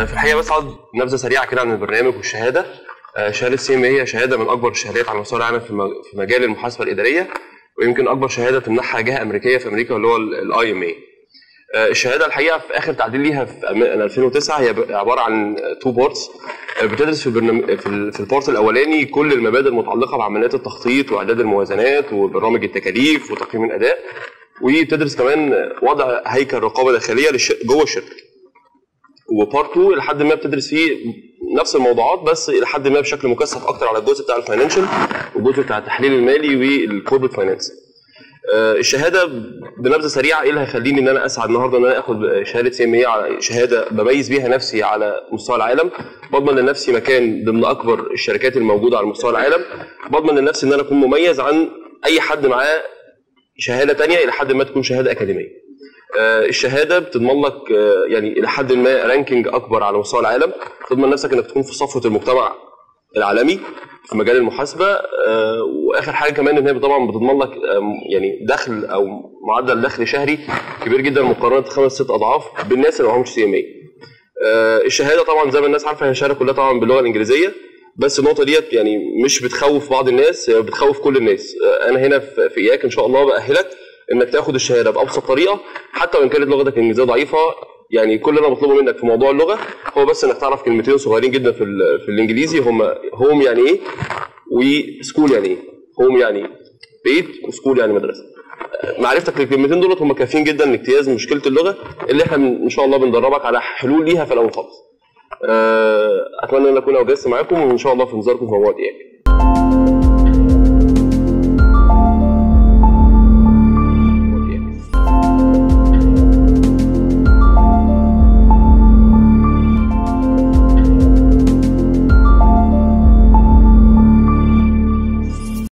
في الحقيقه بس عاوز نبذه سريعه كده عن البرنامج والشهاده آه، شهاده سي ام هي شهاده من اكبر الشهادات على مستوى العالم في مج- في مجال المحاسبه الاداريه ويمكن اكبر شهاده تمنحها جهه امريكيه في امريكا اللي هو الاي ام اي الشهاده الحقيقه في اخر تعديل ليها في أم- 2009 هي ب- عباره عن تو بورتس بتدرس في البرنامج في, ال- في البورت الاولاني كل المبادئ المتعلقه بعمليات التخطيط واعداد الموازنات وبرامج التكاليف وتقييم الاداء وبتدرس كمان وضع هيكل رقابه داخليه للش... جوه الشركه وبارت 2 لحد ما بتدرس فيه نفس الموضوعات بس الى حد ما بشكل مكثف اكتر على الجزء بتاع الفاينانشال والجزء بتاع التحليل المالي والكوربريت فاينانس آه، الشهاده بنبذه سريعه ايه اللي هيخليني ان انا اسعد النهارده ان انا اخد شهاده سي ام اي على شهاده بميز بيها نفسي على مستوى العالم بضمن لنفسي مكان ضمن اكبر الشركات الموجوده على مستوى العالم بضمن لنفسي ان انا اكون مميز عن اي حد معاه شهاده تانية الى حد ما تكون شهاده اكاديميه آه، الشهاده بتضمن لك آه، يعني الى حد ما رانكينج اكبر على مستوى العالم تضمن نفسك انك تكون في صفوه المجتمع العالمي في مجال المحاسبه آه، واخر حاجه كمان ان هي طبعا بتضمن لك آم، يعني دخل او معدل دخل شهري كبير جدا مقارنه خمس ست اضعاف بالناس اللي معهمش سي ام اي الشهاده طبعا زي ما الناس عارفه هي الشهاده كلها طبعا باللغه الانجليزيه بس النقطه ديت يعني مش بتخوف بعض الناس هي بتخوف كل الناس آه، انا هنا في في اياك ان شاء الله باهلك انك تاخد الشهاده بابسط طريقه حتى وان كانت لغتك الانجليزيه ضعيفه يعني كل اللي انا بطلبه منك في موضوع اللغه هو بس انك تعرف كلمتين صغيرين جدا في ال- في الانجليزي هم هوم يعني ايه وسكول يعني ايه هوم يعني بيت وسكول يعني مدرسه معرفتك للكلمتين دولت هم كافيين جدا لاجتياز مشكله اللغه اللي احنا من- ان شاء الله بندربك على حلول ليها في الاول خالص آه، اتمنى ان اكون اوجزت معاكم وان شاء الله في انتظاركم في موضوع ايه